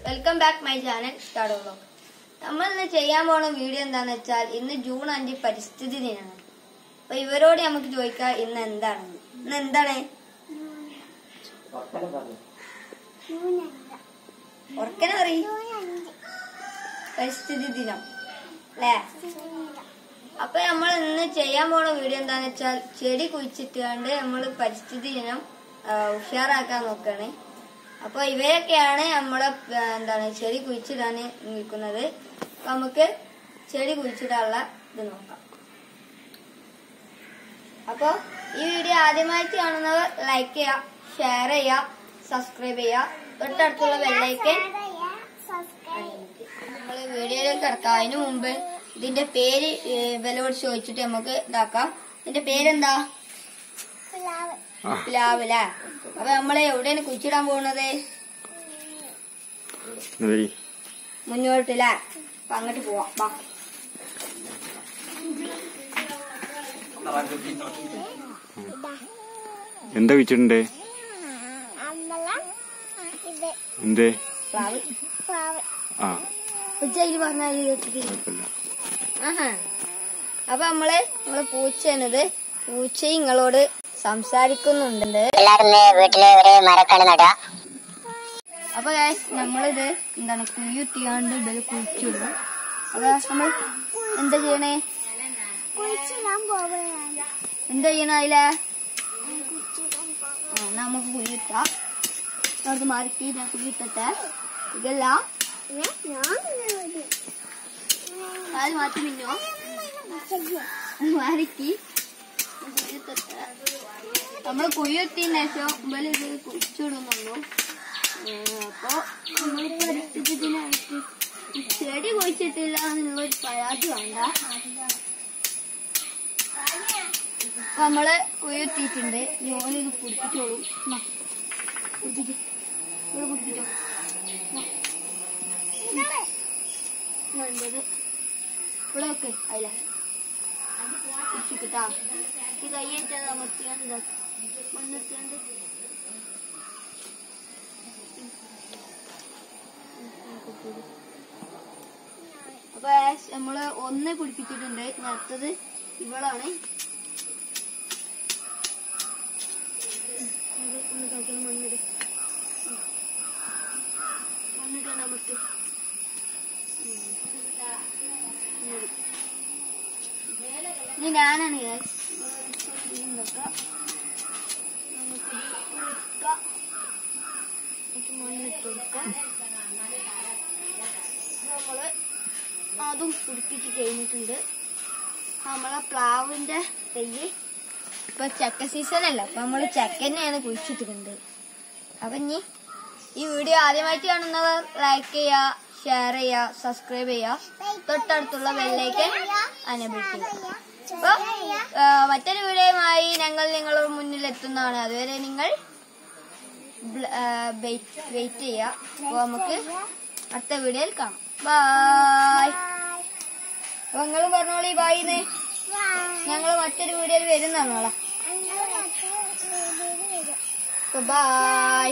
Welcome back my channel start vlog നമ്മൾ ഇന്ന് ചെയ്യാൻ പോണ വീഡിയോ എന്താന്ന് വെച്ചാൽ ഇന്ന് ജൂൺ അഞ്ച് പരിസ്ഥിതി ദിനമാണ് അപ്പൊ ഇവരോട് നമുക്ക് ചോദിക്കാം ഇന്ന് എന്താണെന്ന് ഇന്ന് എന്താണ് ഉറക്കനെ പറയും പരിസ്ഥിതി ദിനം അല്ലേ അപ്പൊ നമ്മൾ ഇന്ന് ചെയ്യാൻ പോണ വീഡിയോ എന്താന്ന് വെച്ചാൽ ചെടി കുഴിച്ചിട്ടാണ്ട് നമ്മൾ പരിസ്ഥിതി ദിനം ആ, ഉഷാറാക്കാൻ നോക്കാണ് അപ്പൊ ഇവയൊക്കെയാണ് നമ്മളെ ആ, എന്താണ് ചെടി കുഴിച്ചിടാൻ നിൽക്കുന്നത് അപ്പൊ നമുക്ക് ചെടി കുഴിച്ചിടാനുള്ള ഇത് നോക്കാം അപ്പൊ ഈ വീഡിയോ ആദ്യമായിട്ട് കാണുന്നവർ ലൈക്ക് ചെയ്യുക ഷെയർ ചെയ്യുക സബ്സ്ക്രൈബ് ചെയ്യുക തൊട്ടടുത്തുള്ള ബെല്ലൈക്കൻ നമ്മൾ വീഡിയോയിലേക്ക് കിടക്കാം അതിനു മുമ്പ് ഇതിന്റെ പേര് വിലയോട് ചോദിച്ചിട്ട് നമുക്ക് ഇതാക്കാം ഇതിന്റെ പേരെന്താ പ്ലാവ് അല്ലേ അപ്പൊ നമ്മള് എവിടെയാണ് കുഴിച്ചിടാൻ പോകുന്നത് വരി മുന്നോട്ടില്ലേ അപ്പൊ അങ്ങോട്ട് പോവാം വാ എന്താ വെച്ചിട്ടുണ്ട് എന്തേ പ്ലാവ് ആ ഉച്ചയിൽ പറഞ്ഞാൽ വെച്ചിട്ട് കുഴപ്പമില്ല ആഹാ അപ്പൊ നമ്മള് നമ്മള് പൂച്ച എന്നത് പൂച്ച നിങ്ങളോട് സംസാരിക്കുന്നുണ്ട് എല്ലാരും ഇന്ന് വീട്ടില് ഒരു മരക്കാണ് നടുക അപ്പൊ guys, നമ്മളിത് എന്താണ് കുഴിയുത്തിയാണ്ട് ഇതിൽ കുഴിച്ചിടും അപ്പൊ നമ്മൾ എന്താ ചെയ്യണേ എന്താ ചെയ്യണ അതിലെ ആ എന്നാ നമുക്ക് കുഴിയിട്ടാ അവിടെ മാറിക്ക് ഞാൻ കുഴിയിട്ടെ ഇതെല്ലാം കാല് മാറ്റി മിന്നോ മാറിക്ക് കുഴിയിട്ടെ നമ്മള് കുഴിയെത്തിയതിന് ശേഷം ഇവല് ഇത് കുഴിച്ചിടുന്നുള്ളൂ അപ്പൊ നമ്മൾ പരിസ്ഥിതി ദിനമായിട്ട് ഈ ചെടി കുഴിച്ചിട്ടില്ല എന്നുള്ളൊരു പരാതി വേണ്ട അപ്പൊ നമ്മള് കുഴിയെത്തിയിട്ടുണ്ട് ഞാനിത് പിടിപ്പിച്ചോളൂ എന്നാ, പിടിപ്പിക്ക്. ഇവിടെ പിടിപ്പിച്ചോ എന്നാ. നല്ലത് ഇവിടെ വെക്ക് അതില പിടിച്ചിട്ടാ ഈ കയ്യേറ്റത് അമർത്തിയാണ്ട് മണ്ണിട്ടാണ്ട് അപ്പൊ guys, നമ്മള് ഒന്ന് പിടിപ്പിച്ചിട്ടുണ്ട് ഇനി അടുത്തത് ഇവളാണ് ഇത് ഒന്ന് കളിക്കണം മണ്ണിട് മണ്ണിട്ടാണ് അമർത്ത് ഇനി ഞാനാണ് guys. ഇതും വെക്കാം. നമുക്കിത് കൊടുക്കാം. കുറച്ച് മണ്ണിട്ട് കൊടുക്കാം നമ്മള് അതും പിടിപ്പിച്ച് കഴിഞ്ഞിട്ടുണ്ട് നമ്മളെ പ്ലാവിന്റെ തെയ്യ് ഇപ്പൊ ചക്ക സീസൺ അല്ല അപ്പൊ നമ്മള് ചക്ക തന്നെയാണ് കുഴിച്ചിട്ടുണ്ട് അപ്പൊ ഇനി ഈ വീഡിയോ ആദ്യമായിട്ട് കാണുന്നവർ ലൈക്ക് ചെയ്യുക ഷെയർ ചെയ്യുക സബ്സ്ക്രൈബ് ചെയ്യുക തൊട്ടടുത്തുള്ള ബെല്ലേക്ക് അനബിൾ ചെയ്യുക അപ്പൊ ആ, മറ്റൊരു വീഡിയോയുമായി ഞങ്ങൾ നിങ്ങളുടെ മുന്നിൽ എത്തുന്നതാണ് അതുവരെ നിങ്ങൾ വെയിറ്റ് ചെയ്യുക അപ്പൊ നമുക്ക് അടുത്ത വീഡിയോയിൽ കാണാം ബായ് അപ്പൊ നിങ്ങൾ പറഞ്ഞോളി ബായിന്ന് ഞങ്ങൾ മറ്റൊരു വീഡിയോയിൽ വരുന്നതാണോളാ ബായ്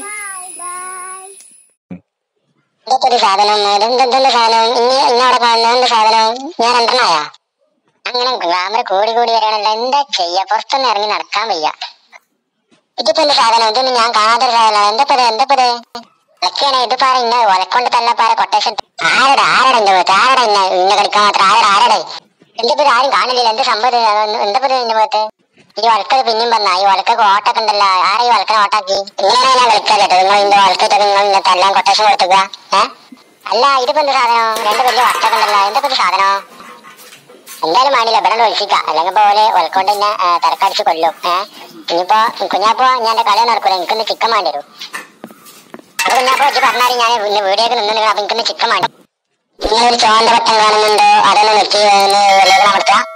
ഇതൊക്കെ ഒരു സാധനം ഇതെന്തെന്തെന്ത് സാധനം ഇനി എന്നവിടെ കാണുന്ന എന്ത് സാധനം ഞാൻ രണ്ടെണ്ണായാ അങ്ങനെ ഗ്ലാമർ കൂടി കൂടി വരാണല്ലോ എന്താ ചെയ്യാ പുറത്തൊന്നും ഇറങ്ങി നടക്കാൻ വയ്യ ഇതിപ്പോ എന്ത് സാധനം ഇതൊന്നും ഞാൻ കാണാത്ത ഒരു സാധനം എന്തപ്പത് എന്തപ്പത് ഒക്കെയാണ് ഇത് പാറ ഇന്ന ഒലക്കൊണ്ട് തന്നെ പാറ കൊട്ടേഷൻ ആരടാ ആരടാ എന്റെ മുഖത്ത് ആരടാ ഇന്ന ഇന്ന കളിക്കാൻ മാത്രം ആരടാ ആരടേ എന്തപ്പോ ഇത് ആരും കാണില്ല എന്ത് സംഭവം എന്തപ്പോ എന്റെ മുഖത്ത് ഈ ഒലക്കത് പിന്നെയും വന്ന ഈ ഒലക്കൊക്കെ ഓട്ടൊക്കെ ഉണ്ടല്ലോ ആരാ ഈ ഒലക്കനെ ഓട്ടാക്കി ഇങ്ങനെയാണ് ഞാൻ കളിക്കാൻ കേട്ടോ നിങ്ങൾ ഇന്റെ ഒലക്കൊക്കെ നിങ്ങൾ ഇന്നത്തെ എല്ലാം കൊട്ടേഷൻ കൊടുത്തുക ഏഹ് അല്ല ഇതിപ്പോ എന്ത് സാധനം രണ്ട് വലിയ വട്ടൊക്കെ ഉണ്ടല്ലോ എന്തൊക്കെ ഒരു സാധനം എന്തായാലും വേണ്ടില്ല ഇവിടെ ഒഴിച്ചിക്കാം അല്ലെങ്കിൽ പോലെ ഒലക്കൊണ്ട് തന്നെ തിരക്കടിച്ച് കൊല്ലും ഏഹ് ഇനിയിപ്പോ കുഞ്ഞാപ്പോ ഞാൻ എന്റെ കളി നടക്കൂല എനിക്കൊന്ന് ചിക്കൻ വേണ്ടി വരും അത് കുഞ്ഞാപ്പോ വെച്ച് പറഞ്ഞാൽ ഞാൻ പിന്നെ വീഡിയോക്ക് നിന്നു അപ്പൊ എനിക്കൊന്ന് ചിക്കൻ വേണ്ടി നിങ്ങളൊരു ചോണ്ട വട്ടം കാണുന്നുണ്ടോ അതൊന്ന് നിർത്തി വിലകൾ അമർത്തുക